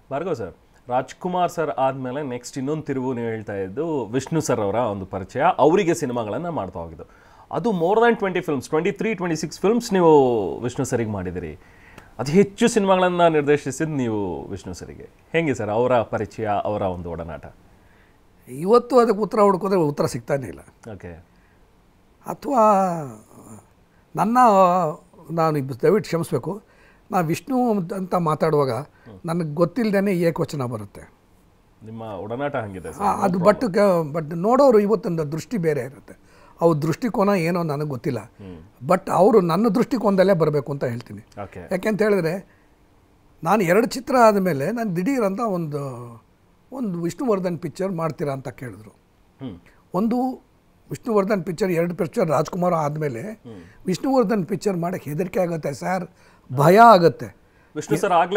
Bhargav sir Rajkumar sir ಆದಮೇಲೆ next ಇನ್ನೊಂದು ತಿರುವು ನೀವು ಹೇಳ್ತಾ ಇದ್ದು ವಿಷ್ಣು ಸರ್ ಅವರ ಒಂದು ಪರಿಚಯ ಅವರಿಗೆ ಸಿನಿಮಾಗಳನ್ನು ಮಾಡ್ತಾ ಹೋಗಿದ್ದು ಅದು more than twenty films twenty three twenty six films ನೀವು ವಿಷ್ಣು ಸರಿಗೆ ಮಾಡಿದಿರಿ ಅತಿ ಹೆಚ್ಚು ಸಿನಿಮಾಗಳನ್ನು ನಿರ್ದೇಶಿಸಿದ್ದು ನೀವು ವಿಷ್ಣು ಸರಿಗೆ ಹೇಗೆ ಸರ್ ಅವರ ಪರಿಚಯ ಅವರ ಒಂದು ಒಡನಾಟ ಇವತ್ತು ಅದಕ್ಕೆ ಉತ್ತರ ಹುಡ್ಕೋದ್ರೆ ಉತ್ತರ ಸಿಗ್ತಾನೇ ಇಲ್ಲ ಓಕೆ ಅಥವಾ ನನ್ನ ನಾನು ಇಬ್ಬ- ದಯವಿಟ್ಟು ಕ್ಷಮಿಸ್ಬೇಕು ನಾ ವಿಷ್ಣು ಅಂತ ಮಾತಾಡುವಾಗ ನನಗೆ ಗೊತ್ತಿಲ್ಲದೇ ಏಕವಚನ ಬರುತ್ತೆ ನಿಮ್ಮ ಒಡನಾಟ ಹಂಗಿದೆ ಆ, ಸರ್ ಅದು ಬಟ್ ಕ- ಬಟ್ ನೋಡೋರು ಇವತ್ತೊಂದು ದೃಷ್ಟಿ ಬೇರೆ ಇರುತ್ತೆ ಅವ್ರ ದೃಷ್ಟಿಕೋನ ಏನೋ ನನಗೆ ಗೊತ್ತಿಲ್ಲ ಬಟ್ ಅವರು ನನ್ನ ದೃಷ್ಟಿಕೋನದಲ್ಲೇ ಬರಬೇಕು ಅಂತ ಹೇಳ್ತೀನಿ ಓಕೆ ಯಾಕೆಂತ ಹೇಳಿದ್ರೆ ನಾನು ಎರಡು ಚಿತ್ರ ಆದಮೇಲೆ ನಾನು ದಿಢೀರ್ ಅಂತ ಒಂದು ಒಂದು ವಿಷ್ಣುವರ್ಧನ್ ಪಿಕ್ಚರ್ ಮಾಡ್ತೀರಾ ಅಂತ ಕೇಳಿದ್ರು ಹ್ಞೂ ಒಂದು ವಿಷ್ಣುವರ್ಧನ್ ಪಿಕ್ಚರ್ ಎರಡು ಪಿಕ್ಚರ್ ರಾಜ್ಕುಮಾರ್ ಆದಮೇಲೆ ವಿಷ್ಣುವರ್ಧನ್ ಪಿಕ್ಚರ್ ಮಾಡೋಕ್ಕೆ ಹೆದರಿಕೆ ಆಗುತ್ತೆ ಸರ್ ಭಯ ಆಗುತ್ತೆ ವಿಷ್ಣು ಸರ್ ಆಗಲೇ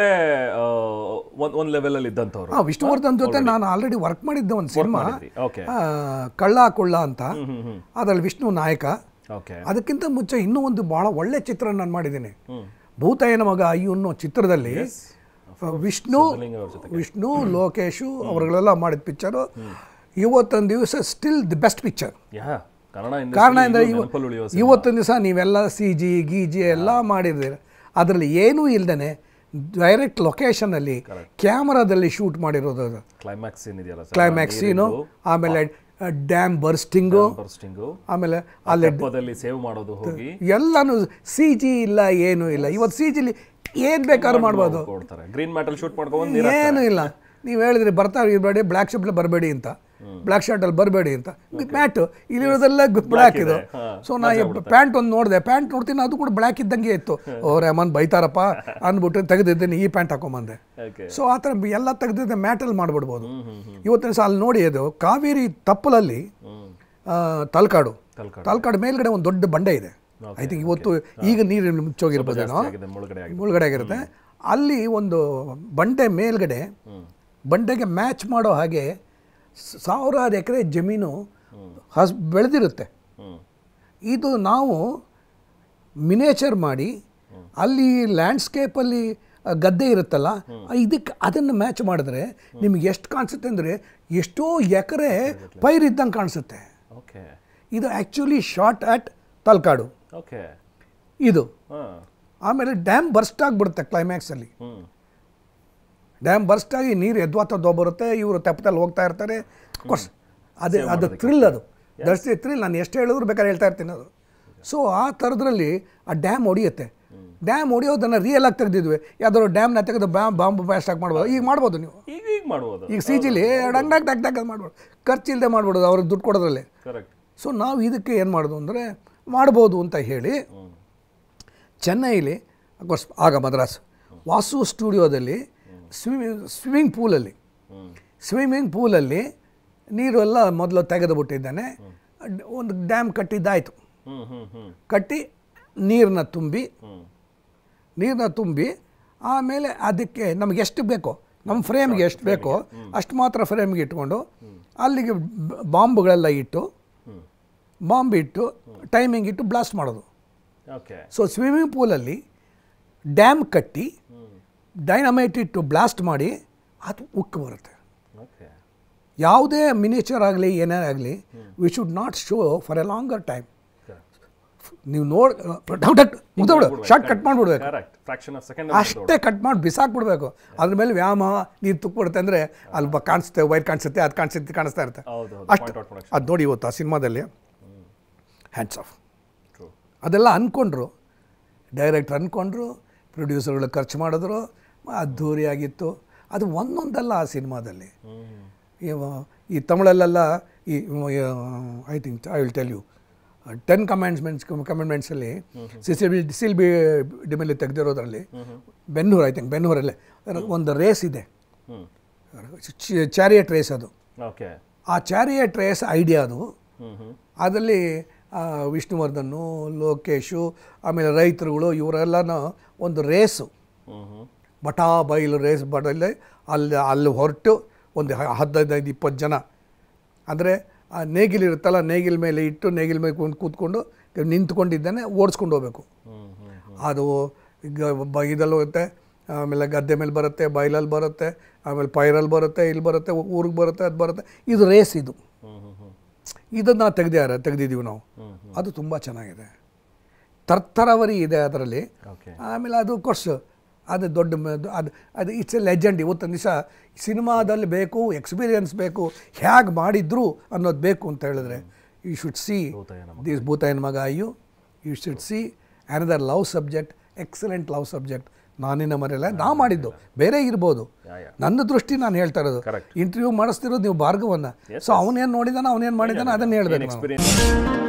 ಒಂದು ಒಂದು ಲೆವೆಲಲ್ಲಿ ಇದ್ದಂಥವ್ರು ಹಾಂ ವಿಷ್ಣುವರ್ಧನ್ ಜೊತೆ ನಾನು ಆಲ್ರೆಡಿ ವರ್ಕ್ ಮಾಡಿದ್ದೆ ಒಂದು ಸಿನಿಮಾ ಮಾಡಿದ್ರಿ ಓಕೆ ಕಳ್ಳ ಕೊಳ್ಳ ಅಂತ ಹ್ಞೂ ಹ್ಞೂ ಹ್ಞೂ ಅದರಲ್ಲಿ ವಿಷ್ಣು ನಾಯಕ ಓಕೆ ಅದಕ್ಕಿಂತ ಮುಂಚೆ ಇನ್ನೂ ಒಂದು ಭಾಳ ಒಳ್ಳೆ ಚಿತ್ರ ನಾನು ಮಾಡಿದ್ದೀನಿ ಹ್ಞೂ ಭೂತಾಯನ ಮಗ ಅಯ್ಯು ಅನ್ನೋ ಚಿತ್ರದಲ್ಲಿ ವಿಷ್ಣು ಸಿದ್ಧಲಿಂಗ ಅವ್ರ ಜೊತೆ ವಿಷ್ಣು ಲೋಕೇಶು ಅವರುಗಳೆಲ್ಲ ಮಾಡಿದ ಪಿಕ್ಚರು ಇವತ್ತೊಂದು ದಿವಸ ಸ್ಟಿಲ್ ದಿ ಬೆಸ್ಟ್ ಪಿಕ್ಚರ್ ಯಾ ಕನ್ನಡ ಕಾರಣ ಅಂದರೆ industry ನೆನಪಲ್ಲಿ ಉಳಿಯೋ ಸಿನಿಮಾ. ಇವತ್ತೊಂದು ದಿವಸ ನೀವೆಲ್ಲ ಸಿ ಜಿ ಗೀಜಿ ಎಲ್ಲ ಮಾಡಿದ್ದೀರ ಅದರಲ್ಲಿ ಏನೂ ಇಲ್ದೇ ಡೈರೆಕ್ಟ್ ಲೊಕೇಶನಲ್ಲಿ ಕ್ಯಾಮರಾದಲ್ಲಿ ಶೂಟ್ ಮಾಡಿರೋದು ಅದು ಕ್ಲೈಮ್ಯಾಕ್ಸ್ ಏನಿದೆಯಲ್ಲ ಸರ್ ಕ್ಲೈಮ್ಯಾಕ್ಸ್ ಸೀನು ಆಮೇಲೆ ಡ್ಯಾಮ್ ಬರ್ಸ್ಟಿಂಗು ಬರ್ಸ್ಟಿಂಗು ಆಮೇಲೆ ಅಲ್ಲಿ ತೆಪ್ಪದಲ್ಲಿ ಸೇವ್ ಮಾಡೋದು ಹೋಗಿ ಎಲ್ಲನೂ ಸಿ ಜಿ ಇಲ್ಲ ಏನೂ ಇಲ್ಲ ಇವತ್ತು ಸಿ ಜಿಲಿ ಏನು ಬೇಕಾದ್ರೂ ಮಾಡ್ಬೋದು ಕೊಡ್ತಾರೆ ಗ್ರೀನ್ ಮ್ಯಾಟಲ್ ಶೂಟ್ ಮಾಡ್ಕೊಂಡು ನೀರು ಏನೂ ಇಲ್ಲ ನೀವು ಹೇಳಿದ್ರಿ ಬರ್ತಾ ಇರಬೇಡಿ ಬ್ಲ್ಯಾಕ್ ಶರ್ಟ್ಲಿ ಬರಬೇಡಿ ಅಂತ ಬ್ಲ್ಯಾಕ್ ಶರ್ಟಲ್ಲಿ ಬರಬೇಡಿ ಅಂತ ಮ್ಯಾಟು ಇಲ್ಲಿರೋದೆಲ್ಲ ಬ್ಲ್ಯಾಕ್ ಇದು ಹಾ, ಸೊ ನಾ ಪ್ಯಾಂಟ್ ಒಂದು ನೋಡಿದೆ ಪ್ಯಾಂಟ್ ನೋಡ್ತೀನಿ ಅದು ಕೂಡ ಬ್ಲ್ಯಾಕ್ ಇದ್ದಂಗೆ ಇತ್ತು ಓ ರೆಮನ್ ಬೈತಾರಪ್ಪ ಅಂದ್ಬಿಟ್ಟು ತೆಗೆದಿದ್ದೀನಿ ಈ ಪ್ಯಾಂಟ್ ಹಾಕೊಂಬಂದೆ ಓಕೆ ಸೊ ಆ ಥರ ಎಲ್ಲ ತೆಗೆದಿದ್ದೆ ಮ್ಯಾಟಲ್ಲಿ ಮಾಡಿಬಿಡ್ಬೋದು ಇವತ್ತಿನ ಸಹ ಅಲ್ಲಿ ನೋಡಿ ಅದು ಕಾವೇರಿ ತಪ್ಪಲಲ್ಲಿ ಹ್ಮ್ ಆ, ತಲಕಾಡು ತಲಕಾಡು. ತಲಕಾಡು ಮೇಲ್ಗಡೆ ಒಂದು ದೊಡ್ಡ ಬಂಡೆ ಇದೆ ಐ ಥಿಂಕ್ ಇವತ್ತು ಈಗ ನೀರು ಮುಚ್ಚೋಗಿರ್ಬೋದೇನೋ ಆಗಿದೆ ಮುಳುಗಡೆ ಆಗಿದೆ ಮುಳುಗಡೆ ಆಗಿರುತ್ತೆ ಅಲ್ಲಿ ಒಂದು ಬಂಡೆ ಮೇಲ್ಗಡೆ ಹ್ಮ್ ಬಂಡೆಗೆ ಮ್ಯಾಚ್ ಮಾಡೋ ಹಾಗೆ ಸ- ಸಾವಿರಾರು ಎಕರೆ ಜಮೀನು ಹಸ್ ಬೆಳೆದಿರುತ್ತೆ ಹ್ಮ್ ಇದು ನಾವು ಮಿನೇಚರ್ ಮಾಡಿ ಅಲ್ಲಿ ಲ್ಯಾಂಡ್ಸ್ಕೇಪಲ್ಲಿ ಗದ್ದೆ ಇರುತ್ತಲ್ಲ ಇದಕ್ಕೆ ಅದನ್ನು ಮ್ಯಾಚ್ ಮಾಡಿದ್ರೆ ನಿಮ್ಗೆ ಎಷ್ಟು ಕಾಣಿಸುತ್ತೆ ಅಂದರೆ ಎಷ್ಟೋ ಎಕರೆ ಪೈರಿದ್ದಂಗೆ ಕಾಣಿಸುತ್ತೆ ಓಕೆ ಇದು actually shot at Talakadu okay ಇದು ಹಾಂ ಆಮೇಲೆ ಡ್ಯಾಮ್ ಬರ್ಸ್ಟ್ ಆಗಿಬಿಡುತ್ತೆ ಕ್ಲೈಮ್ಯಾಕ್ಸಲ್ಲಿ ಹ್ಮ್ ಡ್ಯಾಮ್ ಬರ್ಸ್ಟ್ ಆಗಿ ನೀರು ಎದ್ವಾತದ್ದು ಬರುತ್ತೆ ಇವರು ತೆಪ್ಪದಲ್ಲಿ ಹೋಗ್ತಾ ಇರ್ತಾರೆ ಕೋರ್ಸ್ ಅದೇ ಅದು ಥ್ರಿಲ್ ಅದು ದಟ್ಸ್ ದಿ ಥ್ರಿಲ್ ನಾನು ಎಷ್ಟು ಹೇಳಿದ್ರು ಬೇಕಾದ್ರೆ ಹೇಳ್ತಾ ಇರ್ತೀನಿ ಅದು ಸೊ ಆ ಥರದ್ರಲ್ಲಿ ಆ ಡ್ಯಾಮ್ ಹೊಡಿಯುತ್ತೆ ಡ್ಯಾಮ್ ಹೊಡಿಯೋದನ್ನು ರಿಯಲ್ ಆಗಿ ತೆಗೆದಿದ್ವಿ ಯಾವ್ದಾದ್ರು ಡ್ಯಾಮ್ನ ತೆಗೆದು ಬ್ಯಾಮ್ ಬಾಂಬ್ ಬ್ಲಾಸ್ಟ್ ಆಗಿ ಮಾಡ್ಬೋದು ಈಗ ಮಾಡ್ಬೋದು ನೀವು ಈಗ ಈಗ ಮಾಡ್ಬೋದು ಈಗ ಸಿ ಜಿಲಿ ಡಂಗ್ ಡಾಕ್ ಡಾಕ್ ಡಾಕ್ ಮಾಡ್ಬೋದು ಖರ್ಚಿಲ್ಲದೆ ಮಾಡ್ಬೋದು ಅವ್ರಿಗೆ ದುಡ್ಡು ಕೊಡೋದ್ರಲ್ಲಿ ಕರೆಕ್ಟ್ ಸೊ ನಾವು ಇದಕ್ಕೆ ಏನು ಮಾಡೋದು ಅಂದರೆ ಮಾಡ್ಬೋದು ಅಂತ ಹೇಳಿ ಹ್ಮ್ ಚೆನ್ನೈಲಿ ಅಫ್ಕೋರ್ಸ್ ಆಗ ಮದ್ರಾಸ್ ವಾಸು ಸ್ಟುಡಿಯೋದಲ್ಲಿ ಸ್ವಿಮ್ಮಿಂಗ್ ಸ್ವಿಮ್ಮಿಂಗ್ ಪೂಲಲ್ಲಿ ಹ್ಮ್ ಸ್ವಿಮ್ಮಿಂಗ್ ಪೂಲಲ್ಲಿ ನೀರು ಎಲ್ಲ ಮೊದಲು ತೆಗೆದು ಬಿಟ್ಟಿದ್ದಾನೆ ಡ್- ಒಂದು ಡ್ಯಾಮ್ ಕಟ್ಟಿದ್ದಾಯಿತು ಹ್ಮ್ ಹ್ಮ್ ಹ್ಮ್ ಕಟ್ಟಿ ನೀರನ್ನ ತುಂಬಿ ಹ್ಮ್ ನೀರನ್ನ ತುಂಬಿ ಆಮೇಲೆ ಅದಕ್ಕೆ ನಮಗೆ ಎಷ್ಟು ಬೇಕೋ ನಮ್ಮ ಫ್ರೇಮ್ಗೆ ಎಷ್ಟು ಬೇಕೋ ಅಷ್ಟು ಮಾತ್ರ ಫ್ರೇಮ್ಗೆ ಇಟ್ಕೊಂಡು ಅಲ್ಲಿಗೆ ಬ- ಬಾಂಬ್ಗಳೆಲ್ಲ ಇಟ್ಟು ಹ್ಮ್ ಬಾಂಬ್ ಇಟ್ಟು ಟೈಮಿಂಗ್ ಇಟ್ಟು ಬ್ಲಾಸ್ಟ್ ಮಾಡೋದು ಓಕೆ ಸೊ ಸ್ವಿಮ್ಮಿಂಗ್ ಪೂಲಲ್ಲಿ ಡ್ಯಾಮ್ ಕಟ್ಟಿ ಹ್ಮ್ ಡೈನಮೈಟ್ ಇಟ್ಟು ಬ್ಲಾಸ್ಟ್ ಮಾಡಿ ಅದು ಉಕ್ಕು ಬರುತ್ತೆ ಓಕೆ ಯಾವುದೇ ಮಿನಿಚರ್ ಆಗಲಿ ಏನೇ ಆಗಲಿ we should not show for a longer time ನೀವು ನೋಡಿ ಮುಗ್ದೋಬಿಡು ಶಾರ್ಟ್ ಕಟ್ ಮಾಡಿಬಿಡ್ಬೇಕು ಕರೆಕ್ಟ್ ಫ್ರಾಕ್ಷನ್ ಆಫ್ ಸೆಕೆಂಡ್ ಅಷ್ಟೇ ಕಟ್ ಮಾಡಿ ಬಿಸಾಕ್ಬಿಡ್ಬೇಕು ಅದ್ರ ಮೇಲೆ ವ್ಯಾಯಾಮ ನೀರು ತುಕ್ಬಿಡುತ್ತೆ ಅಂದರೆ ಅಲ್ಲಿ ಬ ಕಾಣಿಸುತ್ತೆ ವೈರ್ ಕಾಣಿಸುತ್ತೆ ಅದು ಕಾಣಿಸುತ್ತೆ ಕಾಣಿಸ್ತಾ ಇರುತ್ತೆ ಹೌದು ಹೌದು ಅಷ್ಟು ಪಾಯಿಂಟ್ ಔಟ್ ಪ್ರೊಡಕ್ಷನ್ ಅದು ನೋಡಿ ಇವತ್ತು ಆ ಸಿನಿಮಾದಲ್ಲಿ ಹ್ಯಾಂಡ್ಸ್ ಆಫ್ ಟ್ರೂ ಅದೆಲ್ಲ ಅಂದ್ಕೊಂಡ್ರು ಡೈರೆಕ್ಟ್ರ್ ಅಂದ್ಕೊಂಡ್ರು ಪ್ರೊಡ್ಯೂಸರ್ಗಳು ಖರ್ಚು ಮಾಡಿದ್ರು ಅದ್ಧೂರಿಯಾಗಿತ್ತು ಅದು ಒಂದೊಂದಲ್ಲ ಆ ಸಿನಿಮಾದಲ್ಲಿ ಹ್ಮ್ ಇವ- ಈ ತಮಿಳಲ್ಲೆಲ್ಲ ಈ I think I will tell you ten commandments ಕಮೆಂಡ್ಮೆಂಟ್ಸಲ್ಲಿ ಸಿಸಿಲ್ ಸಿಲ್ ಬಿ ಡಿಮೆಲ್ಲಿ ತೆಗೆದಿರೋದ್ರಲ್ಲಿ ಬೆನ್ನೂರು ಐ ಥಿಂಕ್ ಬೆನ್ನೂರಲ್ಲೇ ಒಂದು ರೇಸ್ ಇದೆ ಹ್ಮ್ ಚಾರಿಯಟ್ ರೇಸ್ ಅದು ಓಕೆ ಆ ಚಾರಿಯಟ್ ರೇಸ್ ಐಡಿಯಾ ಅದು ಹ್ಮ್ ಹ್ಮ್ ಅದರಲ್ಲಿ ಆ, ವಿಷ್ಣುವರ್ಧನ್ನು ಲೋಕೇಶು ಆಮೇಲೆ ರೈತರುಗಳು ಇವರೆಲ್ಲನೂ ಒಂದು ರೇಸು ಹ್ಮ್ ಹ್ಮ್ ಬಟಾ ಬೈಲು ರೇಸ್ ಬಡಲ್ಲಿ ಅಲ್ಲಿ ಅಲ್ಲಿ ಹೊರಟು ಒಂದು ಹ- ಹದಿನೈದು ಇಪ್ಪತ್ತು ಜನ ಅಂದರೆ ಆ ನೇಗಿಲು ಇರುತ್ತಲ್ಲ ನೇಗಿಲ ಮೇಲೆ ಇಟ್ಟು ನೇಗಿಲ ಮೇಲೆ ಕುಂತ್ ಕೂತ್ಕೊಂಡು ನಿಂತ್ಕೊಂಡಿದ್ದಾನೆ ಓಡಿಸ್ಕೊಂಡು ಹೋಗ್ಬೇಕು ಹ್ಮ್ ಹ್ಮ್ ಅದು ಈಗ ಒಬ್ಬ ಇದಲ್ಲಿ ಹೋಗುತ್ತೆ ಆಮೇಲೆ ಗದ್ದೆ ಮೇಲೆ ಬರುತ್ತೆ ಬೈಲಲ್ಲಿ ಬರುತ್ತೆ ಆಮೇಲೆ ಪೈರಲ್ಲಿ ಬರುತ್ತೆ ಇಲ್ಲಿ ಬರುತ್ತೆ ಊರಿಗೆ ಬರುತ್ತೆ ಅದು ಬರುತ್ತೆ ಇದು ರೇಸ್ ಇದು ಹ್ಮ್ ಹ್ಮ್ ಹ್ಮ್ ಇದನ್ನು ನಾವು ತೆಗ್ದ್ಯಾರ ತೆಗ್ದಿದ್ದೀವಿ ನಾವು ಅದು ತುಂಬ ಚೆನ್ನಾಗಿದೆ ತರ್ತರವರಿ ಇದೆ ಅದರಲ್ಲಿ ಓಕೆ ಆಮೇಲೆ ಅದು ಕೋರ್ಸ್ ಅದು ದೊಡ್ಡ ಮ- ಅದು ಅದು ಇಟ್ಸ್ ಎ ಲೆಜೆಂಡ್ ಇವತ್ತಿನ ದಿವಸ ಸಿನಿಮಾದಲ್ಲಿ ಬೇಕು ಎಕ್ಸ್ಪೀರಿಯನ್ಸ್ ಬೇಕು ಹೇಗೆ ಮಾಡಿದ್ರು ಅನ್ನೋದು ಬೇಕು ಅಂತ ಹೇಳಿದ್ರೆ you should see Bhootayyana this Bhootayyana Maga Ayyu you should see another love subject excellent love subject ನಾನಿನ ಮರೆಯಲ್ಲ ನಾ ಮಾಡಿದ್ದು ಬೇರೆ ಇರ್ಬೋದು ಯಾ ಯಾ ನನ್ನ ದೃಷ್ಟಿ ನಾನು ಹೇಳ್ತಾ ಇರೋದು Correct. ಇಂಟರ್ವ್ಯೂ ಮಾಡಿಸ್ತಿರೋದು ನೀವು ಭಾರ್ಗವನ್ನ ಸೊ ಅವನೇನು ನೋಡಿದಾನ ಅವನೇನು ಮಾಡಿದಾನ ಅದನ್ನ ಹೇಳ್ಬೇಕು ನಾವು. ಎಕ್ಸ್ಪೀರಿಯನ್ಸ್